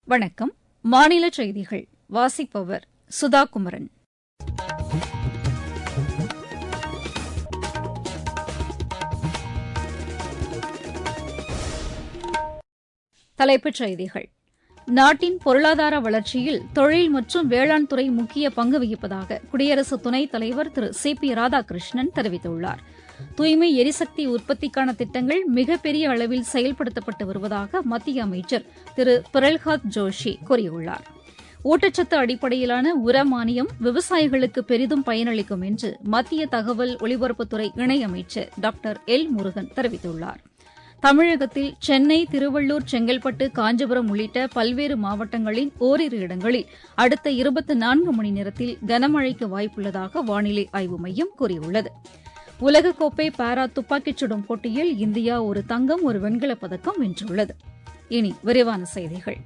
வணக்கம் மாநில செய்திகள் வாசிப்பவர் சுதா குமரன் தலைப்புச் செய்திகள் நாட்டின் பொருளாதார வளர்ச்சியில் தொழில் மற்றும் வேளாண் துறை முக்கிய பங்கு வகிப்பதாக குடியரசு துணைத் தலைவர் திரு சி பி ராதாகிருஷ்ணன் தெரிவித்துள்ளார் தூய்மை எரிசக்தி உற்பத்திக்கான திட்டங்கள் மிகப்பெரிய அளவில் செயல்படுத்தப்பட்டு வருவதாக மத்திய அமைச்சர் திரு பிரல்ஹாத் ஜோஷி கூறியுள்ளார் ஊட்டச்சத்து அடிப்படையிலான உர மானியம் விவசாயிகளுக்கு பெரிதும் பயனளிக்கும் என்று மத்திய தகவல் ஒலிபரப்புத்துறை இணையமைச்சர் டாக்டர் எல் முருகன் தெரிவித்துள்ளார் தமிழகத்தில் சென்னை திருவள்ளூர் செங்கல்பட்டு காஞ்சிபுரம் உள்ளிட்ட பல்வேறு மாவட்டங்களின் ஓரிரு இடங்களில் அடுத்த இருபத்தி நான்கு மணி நேரத்தில் கனமழைக்கு வாய்ப்புள்ளதாக வானிலை ஆய்வு மையம் கூறியுள்ளது உலகக்கோப்பை பாரா துப்பாக்கிச் சுடும் போட்டியில் இந்தியா ஒரு தங்கம் ஒரு வெண்கலப் பதக்கம் வென்றுள்ளது இனி விரிவான செய்திகள்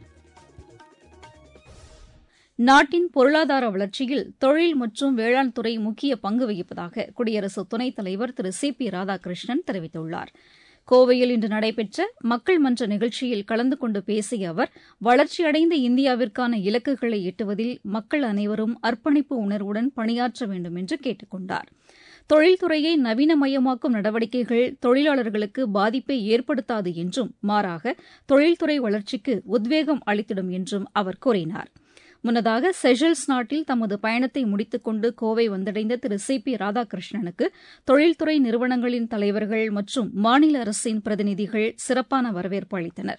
நாட்டின் பொருளாதார வளர்ச்சியில் தொழில் மற்றும் வேளாண் துறை முக்கிய பங்கு வகிப்பதாக குடியரசு துணைத் தலைவர் திரு சி பி ராதாகிருஷ்ணன் தெரிவித்துள்ளார் கோவையில் இன்று நடைபெற்ற மக்கள் மன்ற நிகழ்ச்சியில் கலந்து கொண்டு பேசிய அவர் வளர்ச்சியடைந்த இந்தியாவிற்கான இலக்குகளை எட்டுவதில் மக்கள் அனைவரும் அர்ப்பணிப்பு உணர்வுடன் பணியாற்ற வேண்டும் என்று கேட்டுக் கொண்டார் தொழில்துறையை நவீனமயமாக்கும் நடவடிக்கைகள் தொழிலாளர்களுக்கு பாதிப்பை ஏற்படுத்தாது என்றும் மாறாக தொழில்துறை வளர்ச்சிக்கு உத்வேகம் அளித்திடும் என்றும் அவர் கூறினார் முன்னதாக செஷல்ஸ் நாட்டில் தமது பயணத்தை முடித்துக் கொண்டு கோவை வந்தடைந்த திரு சி பி ராதாகிருஷ்ணனுக்கு தொழில்துறை நிறுவனங்களின் தலைவர்கள் மற்றும் மாநில அரசின் பிரதிநிதிகள் சிறப்பான வரவேற்பு அளித்தனர்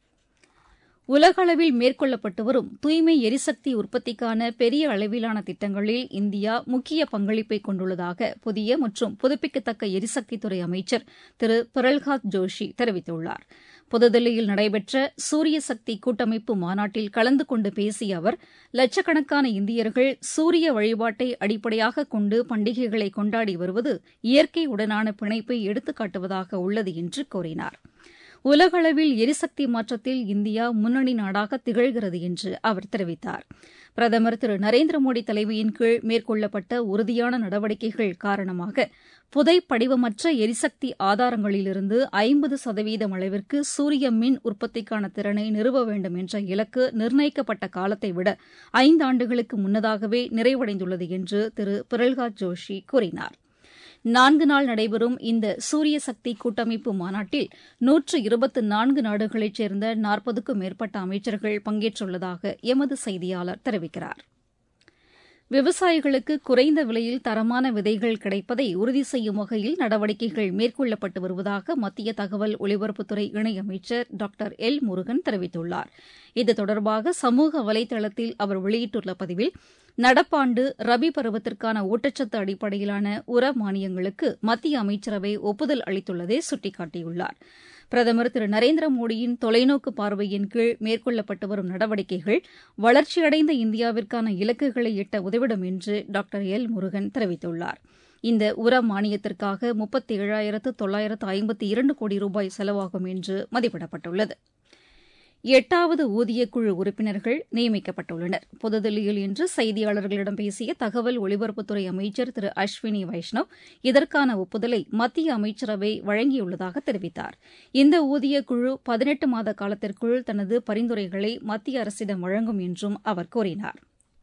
உலக அளவில் மேற்கொள்ளப்பட்டு வரும் தூய்மை எரிசக்தி உற்பத்திக்கான பெரிய அளவிலான திட்டங்களில் இந்தியா முக்கிய பங்களிப்பை கொண்டுள்ளதாக புதிய மற்றும் புதுப்பிக்கத்தக்க எரிசக்தித்துறை அமைச்சர் திரு பிரல்ஹாத் ஜோஷி தெரிவித்துள்ளார் புதுதில்லியில் நடைபெற்ற சூரிய சக்தி கூட்டமைப்பு மாநாட்டில் கலந்து கொண்டு பேசிய அவர் லட்சக்கணக்கான இந்தியர்கள் சூரிய வழிபாட்டை அடிப்படையாக கொண்டு பண்டிகைகளை கொண்டாடி வருவது இயற்கையுடனான பிணைப்பை எடுத்துக்காட்டுவதாக உள்ளது என்று கூறினார் உலகளவில் எரிசக்தி மாற்றத்தில் இந்தியா முன்னணி நாடாக திகழ்கிறது என்று அவர் தெரிவித்தார் பிரதமர் திரு நரேந்திர மோடி தலைமையின் கீழ் மேற்கொள்ளப்பட்ட உறுதியான நடவடிக்கைகள் காரணமாக புதை படிவமற்ற எரிசக்தி ஆதாரங்களிலிருந்து ஐம்பது சதவீதம் அளவிற்கு சூரிய மின் உற்பத்திக்கான திறனை நிறுவ வேண்டும் என்ற இலக்கு நிர்ணயிக்கப்பட்ட காலத்தை விட ஐந்தாண்டுகளுக்கு முன்னதாகவே நிறைவடைந்துள்ளது என்று திரு பிரல்ஹாத் ஜோஷி கூறினார் நான்கு நாள் நடைபெறும் இந்த சூரிய சக்தி கூட்டமைப்பு மாநாட்டில் நூற்று இருபத்து நான்கு நாடுகளைச் சேர்ந்த நாற்பதுக்கும் மேற்பட்ட அமைச்சர்கள் பங்கேற்றுள்ளதாக எமது செய்தியாளர் தெரிவிக்கிறார் விவசாயிகளுக்கு குறைந்த விலையில் தரமான விதைகள் கிடைப்பதை உறுதி செய்யும் வகையில் நடவடிக்கைகள் மேற்கொள்ளப்பட்டு வருவதாக மத்திய தகவல் ஒலிபரப்புத்துறை இணையமைச்சர் டாக்டர் எல் முருகன் தெரிவித்துள்ளார் இது தொடர்பாக சமூக வலைதளத்தில் அவர் வெளியிட்டுள்ள பதிவில் நடப்பாண்டு ரபி பருவத்திற்கான ஊட்டச்சத்து அடிப்படையிலான உர மானியங்களுக்கு மத்திய அமைச்சரவை ஒப்புதல் அளித்துள்ளதை சுட்டிக்காட்டியுள்ளார் பிரதமர் திரு நரேந்திர மோடியின் தொலைநோக்கு பார்வையின் கீழ் மேற்கொள்ளப்பட்டு வரும் நடவடிக்கைகள் வளர்ச்சியடைந்த இந்தியாவிற்கான இலக்குகளை எட்ட உதவிடும் என்று டாக்டர் எல் முருகன் தெரிவித்துள்ளார் இந்த உர மானியத்திற்காக முப்பத்தி ஏழாயிரத்து தொள்ளாயிரத்து ஐம்பத்தி இரண்டு கோடி ரூபாய் செலவாகும் என்று மதிப்பிடப்பட்டுள்ளது எட்டாவது ஊதியக்குழு உறுப்பினர்கள் நியமிக்கப்பட்டுள்ளனர் புதுதில்லியில் இன்று செய்தியாளர்களிடம் பேசிய தகவல் ஒலிபரப்புத்துறை அமைச்சர் திரு அஸ்வினி வைஷ்ணவ் இதற்கான ஒப்புதலை மத்திய அமைச்சரவை வழங்கியுள்ளதாக தெரிவித்தார் இந்த ஊதியக்குழு பதினெட்டு மாத காலத்திற்குள் தனது பரிந்துரைகளை மத்திய அரசிடம் வழங்கும் என்றும் அவர் கூறினார்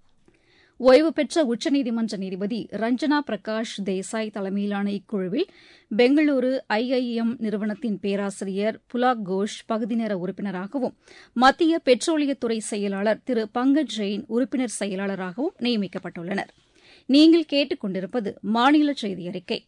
ஓய்வு பெற்ற உச்சநீதிமன்ற நீதிபதி ரஞ்சனா பிரகாஷ் தேசாய் தலைமையிலான இக்குழுவில் பெங்களூரு ஐஐஎம் நிறுவனத்தின் பேராசிரியர் புலாக் கோஷ் பகுதி நேர உறுப்பினராகவும் மத்திய பெட்ரோலியத்துறை செயலாளர் திரு பங்கஜ் ஜெயின் உறுப்பினர் செயலாளராகவும் நியமிக்கப்பட்டுள்ளனர் நீங்கள் கேட்டுக் கொண்டிருப்பது மாநில செய்தி அறிக்கை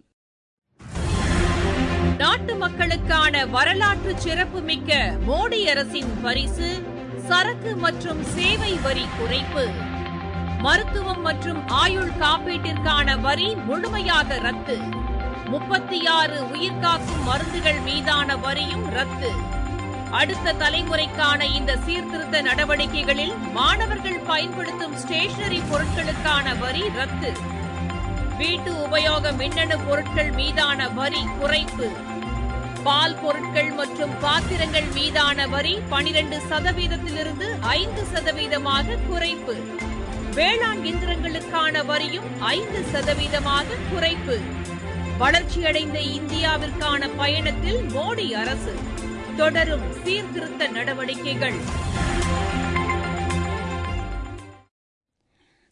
நாட்டு மக்களுக்கான வரலாற்று சிறப்புமிக்க மோடி அரசின் பரிசு சரக்கு மற்றும் சேவை வரி குறைப்பு மருத்துவம் மற்றும் ஆயுள் காப்பீட்டிற்கான வரி முழுமையாக ரத்து முப்பத்தி ஆறு உயிர்காக்கும் மருந்துகள் மீதான வரியும் ரத்து அடுத்த தலைமுறைக்கான இந்த சீர்திருத்த நடவடிக்கைகளில் மாணவர்கள் பயன்படுத்தும் ஸ்டேஷனரி பொருட்களுக்கான வரி ரத்து வீட்டு உபயோக மின்னணு பொருட்கள் மீதான வரி குறைப்பு பால் பொருட்கள் மற்றும் பாத்திரங்கள் மீதான வரி பனிரெண்டு சதவீதத்திலிருந்து ஐந்து சதவீதமாக குறைப்பு வேளாண் இயந்திரங்களுக்கான வரியும் ஐந்து சதவீதமாக குறைப்பு வளர்ச்சியடைந்த இந்தியாவிற்கான பயணத்தில் மோடி அரசு தொடரும் சீர்திருத்த நடவடிக்கைகள்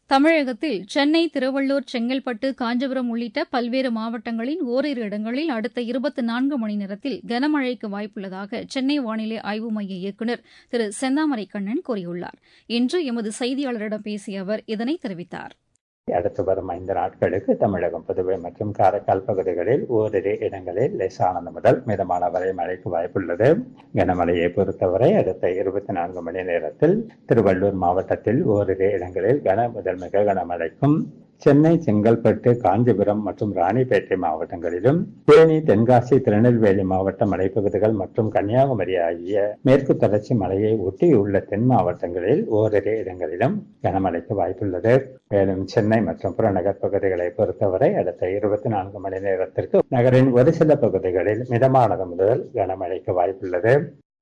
தமிழகத்தில் சென்னை திருவள்ளூர் செங்கல்பட்டு காஞ்சிபுரம் உள்ளிட்ட பல்வேறு மாவட்டங்களின் ஓரிரு இடங்களில் அடுத்த இருபத்தி நான்கு மணி நேரத்தில் கனமழைக்கு வாய்ப்புள்ளதாக சென்னை வானிலை ஆய்வு மைய இயக்குநர் திரு செந்தாமரை கண்ணன் கூறியுள்ளார் இன்று எமது செய்தியாளரிடம் பேசிய அவர் இதனை தெரிவித்தார் அடுத்து வரும் ஐந்து நாட்களுக்கு தமிழகம் புதுவை மற்றும் காரைக்கால் பகுதிகளில் ஓரிரு இடங்களில் லேசானது முதல் மிதமான வரை மழைக்கு வாய்ப்புள்ளது கனமழையை பொறுத்தவரை அடுத்த இருபத்தி நான்கு மணி நேரத்தில் திருவள்ளூர் மாவட்டத்தில் ஓரிரு இடங்களில் கன முதல் மிக கனமழைக்கும் சென்னை செங்கல்பட்டு காஞ்சிபுரம் மற்றும் ராணிப்பேட்டை மாவட்டங்களிலும் தேனி தென்காசி திருநெல்வேலி மாவட்ட மலைப்பகுதிகள் மற்றும் கன்னியாகுமரி ஆகிய மேற்கு தொடர்ச்சி மலையை ஒட்டியுள்ள தென் மாவட்டங்களில் ஓரிரு இடங்களிலும் கனமழைக்கு வாய்ப்புள்ளது மேலும் சென்னை மற்றும் புறநகர் பகுதிகளை பொறுத்தவரை அடுத்த இருபத்தி நான்கு மணி நேரத்திற்கு நகரின் ஒரு சில பகுதிகளில் மிதமானது முதல் கனமழைக்கு வாய்ப்புள்ளது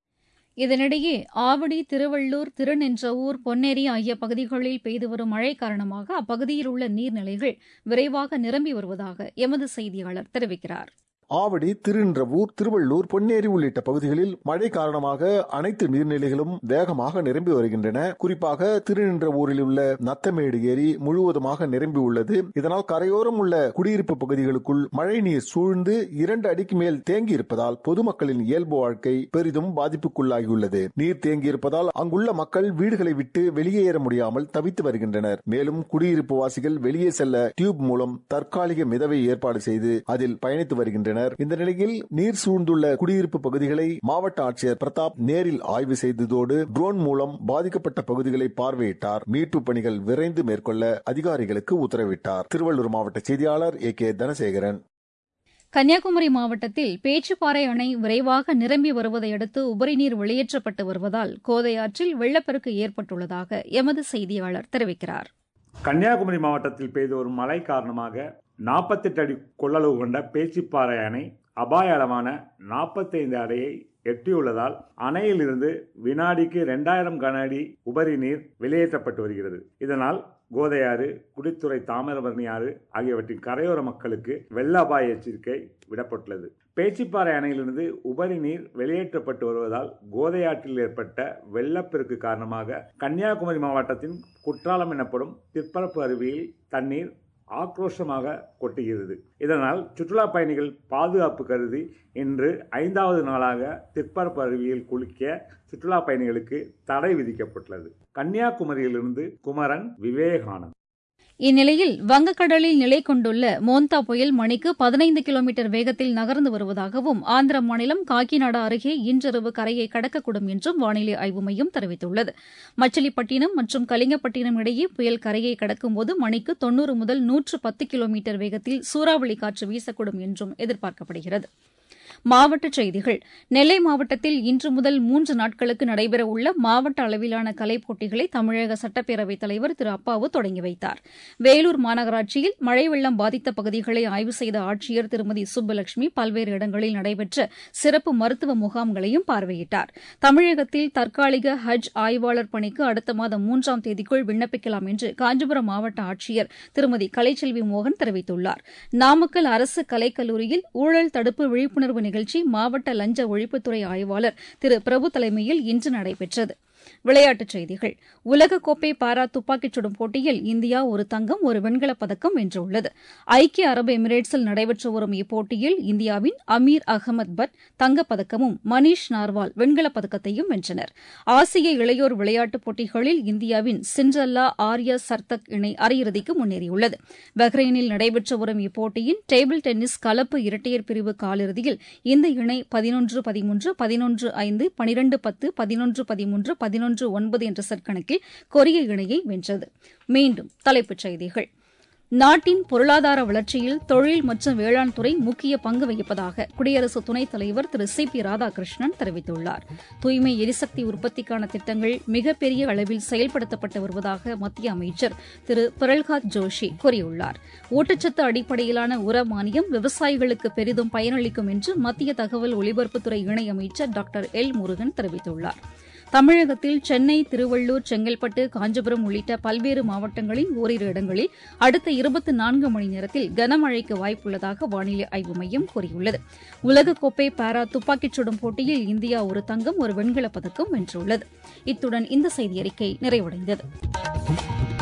இதனிடையே ஆவடி திருவள்ளூர் திருநின்றவூர் பொன்னேரி ஆகிய பகுதிகளில் பெய்து வரும் மழை காரணமாக அப்பகுதியில் உள்ள நீர்நிலைகள் விரைவாக நிரம்பி வருவதாக எமது செய்தியாளர் தெரிவிக்கிறார் ஆவடி திருநின்றவூர் திருவள்ளூர் பொன்னேரி உள்ளிட்ட பகுதிகளில் மழை காரணமாக அனைத்து நீர்நிலைகளும் வேகமாக நிரம்பி வருகின்றன குறிப்பாக திருநின்றவூரில் உள்ள நத்தமேடு ஏரி முழுவதுமாக நிரம்பி உள்ளது இதனால் கரையோரம் உள்ள குடியிருப்பு பகுதிகளுக்குள் மழை நீர் சூழ்ந்து இரண்டு அடிக்கு மேல் தேங்கி இருப்பதால் பொதுமக்களின் இயல்பு வாழ்க்கை பெரிதும் பாதிப்புக்குள்ளாகியுள்ளது நீர் தேங்கி இருப்பதால் அங்குள்ள மக்கள் வீடுகளை விட்டு வெளியேற முடியாமல் தவித்து வருகின்றனர் மேலும் குடியிருப்பு வாசிகள் வெளியே செல்ல டியூப் மூலம் தற்காலிக மிதவை ஏற்பாடு செய்து அதில் பயணித்து வருகின்றனர் வருகின்றனர் இந்த நிலையில் நீர் சூழ்ந்துள்ள குடியிருப்பு பகுதிகளை மாவட்ட ஆட்சியர் பிரதாப் நேரில் ஆய்வு செய்ததோடு ட்ரோன் மூலம் பாதிக்கப்பட்ட பகுதிகளை பார்வையிட்டார் மீட்பு பணிகள் விரைந்து மேற்கொள்ள அதிகாரிகளுக்கு உத்தரவிட்டார் திருவள்ளூர் மாவட்ட செய்தியாளர் ஏ கே தனசேகரன் கன்னியாகுமரி மாவட்டத்தில் பேச்சுப்பாறை அணை விரைவாக நிரம்பி வருவதையடுத்து உபரிநீர் வெளியேற்றப்பட்டு வருவதால் கோதை ஆற்றில் வெள்ளப்பெருக்கு ஏற்பட்டுள்ளதாக எமது செய்தியாளர் தெரிவிக்கிறார் கன்னியாகுமரி மாவட்டத்தில் பெய்து வரும் மழை காரணமாக நாற்பத்தெட்டு அடி கொள்ளளவு கொண்ட பேச்சிப்பாறை அணை அபாய அளவான நாற்பத்தைந்து அடையை எட்டியுள்ளதால் அணையிலிருந்து வினாடிக்கு இரண்டாயிரம் கன அடி உபரி நீர் வெளியேற்றப்பட்டு வருகிறது இதனால் கோதையாறு குடித்துறை தாமிரபரணி ஆறு ஆகியவற்றின் கரையோர மக்களுக்கு வெள்ள அபாய எச்சரிக்கை விடப்பட்டுள்ளது பேச்சிப்பாறை அணையிலிருந்து உபரி நீர் வெளியேற்றப்பட்டு வருவதால் கோதையாற்றில் ஏற்பட்ட வெள்ளப்பெருக்கு காரணமாக கன்னியாகுமரி மாவட்டத்தின் குற்றாலம் எனப்படும் திற்பரப்பு அருவியில் தண்ணீர் ஆக்ரோஷமாக கொட்டுகிறது இதனால் சுற்றுலா பயணிகள் பாதுகாப்பு கருதி இன்று ஐந்தாவது நாளாக திற்பரப்பு அருவியில் குளிக்க சுற்றுலா பயணிகளுக்கு தடை விதிக்கப்பட்டுள்ளது கன்னியாகுமரியிலிருந்து குமரன் விவேகானந்த் இந்நிலையில் வங்கக்கடலில் நிலை கொண்டுள்ள மோந்தா புயல் மணிக்கு பதினைந்து கிலோமீட்டர் வேகத்தில் நகர்ந்து வருவதாகவும் ஆந்திர மாநிலம் காக்கிநாடா அருகே இன்றிரவு கரையை கடக்கக்கூடும் என்றும் வானிலை ஆய்வு மையம் தெரிவித்துள்ளது மச்சிலிப்பட்டினம் மற்றும் கலிங்கப்பட்டினம் இடையே புயல் கரையை கடக்கும்போது மணிக்கு தொன்னூறு முதல் நூற்று பத்து கிலோமீட்டர் வேகத்தில் சூறாவளி காற்று வீசக்கூடும் என்றும் எதிர்பார்க்கப்படுகிறது மாவட்டச் செய்திகள் நெல்லை மாவட்டத்தில் இன்று முதல் மூன்று நாட்களுக்கு நடைபெறவுள்ள மாவட்ட அளவிலான கலைப் போட்டிகளை தமிழக சட்டப்பேரவைத் தலைவர் திரு அப்பாவு தொடங்கி வைத்தார் வேலூர் மாநகராட்சியில் மழை வெள்ளம் பாதித்த பகுதிகளை ஆய்வு செய்த ஆட்சியர் திருமதி சுப்புலட்சுமி பல்வேறு இடங்களில் நடைபெற்ற சிறப்பு மருத்துவ முகாம்களையும் பார்வையிட்டார் தமிழகத்தில் தற்காலிக ஹஜ் ஆய்வாளர் பணிக்கு அடுத்த மாதம் மூன்றாம் தேதிக்குள் விண்ணப்பிக்கலாம் என்று காஞ்சிபுரம் மாவட்ட ஆட்சியர் திருமதி கலைச்செல்வி மோகன் தெரிவித்துள்ளார் நாமக்கல் அரசு கலைக்கல்லூரியில் ஊழல் தடுப்பு விழிப்புணர்வு நிகழ்ச்சி மாவட்ட லஞ்ச ஒழிப்புத்துறை ஆய்வாளர் திரு பிரபு தலைமையில் இன்று நடைபெற்றது விளையாட்டுச் செய்திகள் உலகக்கோப்பை பாரா துப்பாக்கிச் சுடும் போட்டியில் இந்தியா ஒரு தங்கம் ஒரு வெண்கலப் பதக்கம் வென்றுள்ளது ஐக்கிய அரபு எமிரேட்ஸில் நடைபெற்று வரும் இப்போட்டியில் இந்தியாவின் அமீர் அகமது பட் தங்கப்பதக்கமும் மணீஷ் நார்வால் வெண்கலப் பதக்கத்தையும் வென்றனர் ஆசிய இளையோர் விளையாட்டுப் போட்டிகளில் இந்தியாவின் சிண்ட்ரல்லா ஆர்யா சர்தக் இணை அரையிறுதிக்கு முன்னேறியுள்ளது பஹ்ரைனில் நடைபெற்று வரும் இப்போட்டியின் டேபிள் டென்னிஸ் கலப்பு இரட்டையர் பிரிவு காலிறுதியில் இந்த இணை பதினொன்று பதிமூன்று பதினொன்று ஐந்து பனிரெண்டு பத்து பதினொன்று பதிமூன்று பதினொன்று ஒன்பது என்ற செட் கணக்கில் கொரிய இணையை வென்றது மீண்டும் தலைப்புச் செய்திகள் நாட்டின் பொருளாதார வளர்ச்சியில் தொழில் மற்றும் வேளாண் துறை முக்கிய பங்கு வகிப்பதாக குடியரசு துணைத் தலைவர் திரு சி பி ராதாகிருஷ்ணன் தெரிவித்துள்ளார் தூய்மை எரிசக்தி உற்பத்திக்கான திட்டங்கள் மிகப்பெரிய அளவில் செயல்படுத்தப்பட்டு வருவதாக மத்திய அமைச்சர் திரு பிரல்ஹாத் ஜோஷி கூறியுள்ளார் ஊட்டச்சத்து அடிப்படையிலான உர மானியம் விவசாயிகளுக்கு பெரிதும் பயனளிக்கும் என்று மத்திய தகவல் ஒலிபரப்புத்துறை இணையமைச்சர் டாக்டர் எல் முருகன் தெரிவித்துள்ளார் தமிழகத்தில் சென்னை திருவள்ளூர் செங்கல்பட்டு காஞ்சிபுரம் உள்ளிட்ட பல்வேறு மாவட்டங்களின் ஓரிரு இடங்களில் அடுத்த இருபத்தி நான்கு மணி நேரத்தில் கனமழைக்கு வாய்ப்புள்ளதாக வானிலை ஆய்வு மையம் கூறியுள்ளது உலகக்கோப்பை பாரா துப்பாக்கிச் சுடும் போட்டியில் இந்தியா ஒரு தங்கம் ஒரு வெண்கலப் பதக்கம் வென்றுள்ளது இத்துடன் இந்த செய்தியறிக்கை நிறைவடைந்தது